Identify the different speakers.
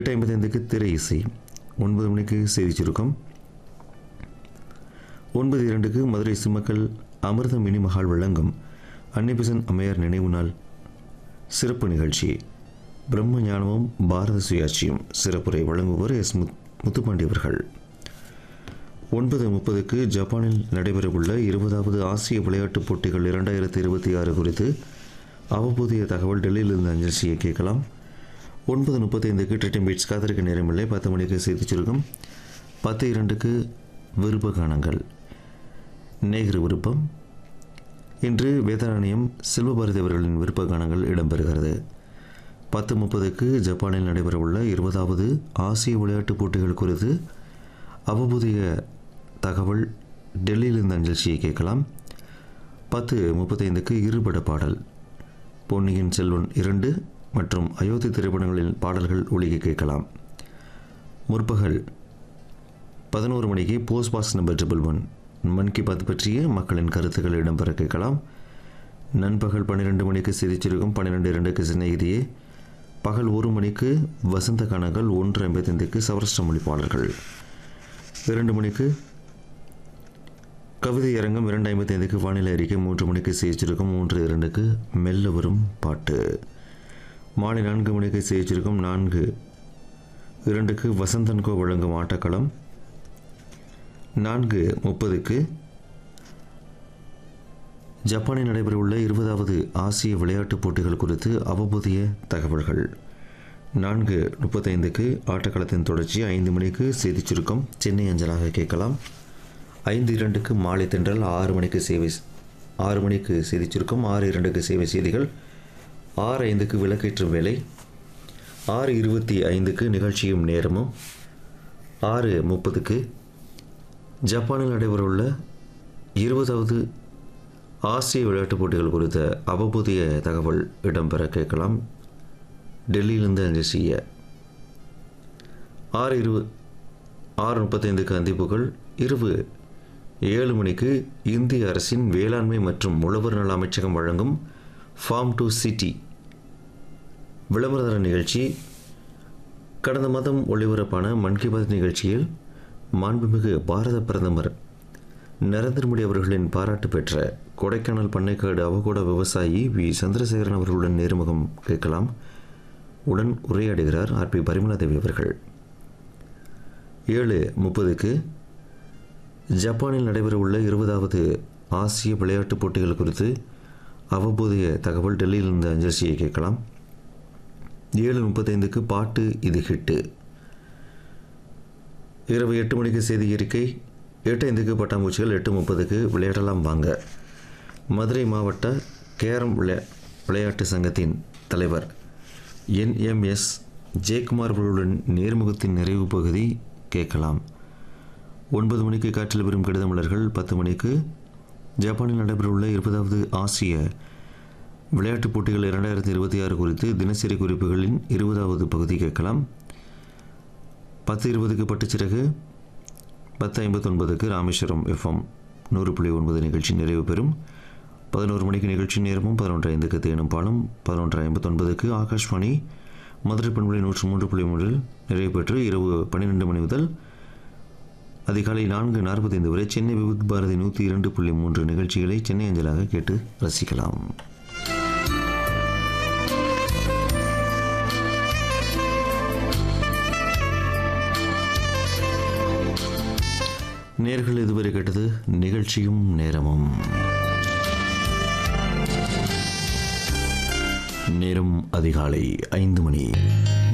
Speaker 1: எட்டு ஐம்பத்தைந்துக்கு திரை இசை ஒன்பது மணிக்கு செய்தி சுருக்கம் ஒன்பது இரண்டுக்கு மதுரை சிம்மக்கல் அமிர்த மினி மகால் வழங்கும் அன்னிபிசன் அம்மையார் நினைவு நாள் சிறப்பு நிகழ்ச்சி பிரம்ம ஞானமும் பாரத சுயாட்சியும் சிறப்புரை வழங்குபவர் எஸ் முத் முத்துப்பாண்டி அவர்கள் ஒன்பது முப்பதுக்கு ஜப்பானில் நடைபெறவுள்ள இருபதாவது ஆசிய விளையாட்டுப் போட்டிகள் இரண்டாயிரத்தி இருபத்தி ஆறு குறித்து அவ்வப்போதைய தகவல் டெல்லியிலிருந்து அஞ்சல் செய்ய கேட்கலாம் ஒன்பது முப்பத்தைந்துக்கு ட்ரிட்டம் பீட்ஸ் காத்திருக்க நேரமில்லை பத்து மணிக்கு செய்தி சுருக்கம் பத்து இரண்டுக்கு விருப்ப கானங்கள் நேகிரு விருப்பம் இன்று வேதாரண்யம் செல்வபாரதி அவர்களின் விருப்ப கானங்கள் இடம்பெறுகிறது பத்து முப்பதுக்கு ஜப்பானில் நடைபெறவுள்ள இருபதாவது ஆசிய விளையாட்டுப் போட்டிகள் குறித்து அவ்வப்போதைய தகவல் டெல்லியிலிருந்து அஞ்சல் செய்ய கேட்கலாம் பத்து முப்பத்தைந்துக்கு இருபட பாடல் பொன்னியின் செல்வன் இரண்டு மற்றும் அயோத்தி திரைப்படங்களின் பாடல்கள் ஒழிக்க கேட்கலாம் முற்பகல் பதினோரு மணிக்கு post box number triple one Mann Ki Baat பற்றிய மக்களின் கருத்துக்கள் இடம்பெற கேட்கலாம் நண்பகல் பன்னிரெண்டு மணிக்கு சிரிச்சிருக்கும் பன்னிரெண்டு இரண்டுக்கு சின்னகிரியே பகல் ஒரு மணிக்கு வசந்த கணங்கள் ஒன்று ஐம்பத்தைந்துக்கு சவரஷ்ட மொழி பாடல்கள் இரண்டு மணிக்கு கவிதை அரங்கம் இரண்டு ஐம்பத்தைந்துக்கு வானிலை அறிக்கை மூன்று மணிக்கு செய்திருக்கும் மூன்று இரண்டுக்கு மெல்ல வரும் பாட்டு மாலை நான்கு மணிக்கு செய்திருக்கும் நான்கு இரண்டுக்கு வசந்தன்கோ வழங்கும் ஆட்டக்களம் நான்கு முப்பதுக்கு ஜப்பானில் நடைபெறவுள்ள இருபதாவது ஆசிய விளையாட்டுப் போட்டிகள் குறித்து அவ்வப்போதைய தகவல்கள் நான்கு முப்பத்தைந்துக்கு ஆட்டக்களத்தின் தொடர்ச்சி ஐந்து மணிக்கு செய்திச் சுருக்கம் சென்னை அஞ்சலாக கேட்கலாம் ஐந்து இரண்டுக்கு மாலை தென்றல் ஆறு மணிக்கு சேவை ஆறு மணிக்கு செய்திச் சுருக்கம் ஆறு இரண்டுக்கு சேவை செய்திகள் ஆறு ஐந்துக்கு விளக்கேற்றும் வேலை ஆறு இருபத்தி ஐந்துக்கு நிகழ்ச்சியும் நேரமும் ஆறு முப்பதுக்கு ஜப்பானில் நடைபெறவுள்ள இருபதாவது ஆசிய விளையாட்டுப் போட்டிகள் குறித்த அவ்வப்போதைய தகவல் இடம்பெற கேட்கலாம் டெல்லியிலிருந்து அஞ்சல் செய்ய ஆறு இருபது ஆறு முப்பத்தைந்துக்கு அந்திப்புகள் இரவு ஏழு மணிக்கு இந்திய அரசின் வேளாண்மை மற்றும் உழவர் நல அமைச்சகம் வழங்கும் ஃபார்ம் டு சிட்டி விளம்பரதர நிகழ்ச்சி கடந்த மாதம் ஒளிபரப்பான மன் கி பாத் நிகழ்ச்சியில் மாண்புமிகு பாரத பிரதமர் நரேந்திர மோடி அவர்களின் பாராட்டு பெற்ற கொடைக்கானல் பண்ணைக்காடு அவகோட விவசாயி வி சந்திரசேகரன் அவர்களுடன் நேர்முகம் கேட்கலாம் உடன் உரையாடுகிறார் ஆர் பி பரிமலாதேவி அவர்கள் ஏழு முப்பதுக்கு ஜப்பானில் நடைபெறவுள்ள இருபதாவது ஆசிய விளையாட்டுப் போட்டிகள் குறித்து அவ்வப்போதைய தகவல் டெல்லியிலிருந்து அஞ்சல் செய்ய கேட்கலாம் ஏழு முப்பத்தைந்துக்கு பாட்டு இது ஹிட்டு இரவு எட்டு மணிக்கு செய்தி அறிக்கை எட்டு ஐந்துக்கு பட்டாம்பூச்சிகள் எட்டு முப்பதுக்கு விளையாடலாம் வாங்க மதுரை மாவட்ட கேரம் விளையா விளையாட்டு சங்கத்தின் தலைவர் என்எம்எஸ் ஜெயக்குமார் அவர்களுடன் நேர்முகத்தின் நிறைவு பகுதி கேட்கலாம் ஒன்பது மணிக்கு காற்றில் பெறும் கடிதமலர்கள் பத்து மணிக்கு ஜப்பானில் நடைபெறவுள்ள இருபதாவது ஆசிய விளையாட்டுப் போட்டிகள் இரண்டாயிரத்தி இருபத்தி ஆறு குறித்து தினசரி குறிப்புகளின் இருபதாவது பகுதி கேட்கலாம் பத்து இருபதுக்கு பட்டுச்சிறகு பத்து ஐம்பத்தொன்பதுக்கு ராமேஸ்வரம் எஃப்எம் நூறு புள்ளி ஒன்பது நிகழ்ச்சி நிறைவு பெறும் பதினோரு மணிக்கு நிகழ்ச்சி நேரமும் பதினொன்று ஐந்துக்கு தேனும் பாலம் பதினொன்று ஐம்பத்தொன்பதுக்கு ஆகாஷ்வாணி மதுரை பண்புலை நூற்று மூன்று புள்ளி மூன்றில் நிறைவு பெற்று இரவு பன்னிரெண்டு மணி முதல் அதிகாலை நான்கு நாற்பத்தைந்து வரை சென்னை விவித் பாரதி நூற்றி இரண்டு புள்ளி மூன்று நிகழ்ச்சிகளை சென்னை அஞ்சலாக கேட்டு ரசிக்கலாம் நேர்கள் இதுவரை கேட்டது நிகழ்ச்சியும் நேரமும் நேரம் அதிகாலை ஐந்து மணி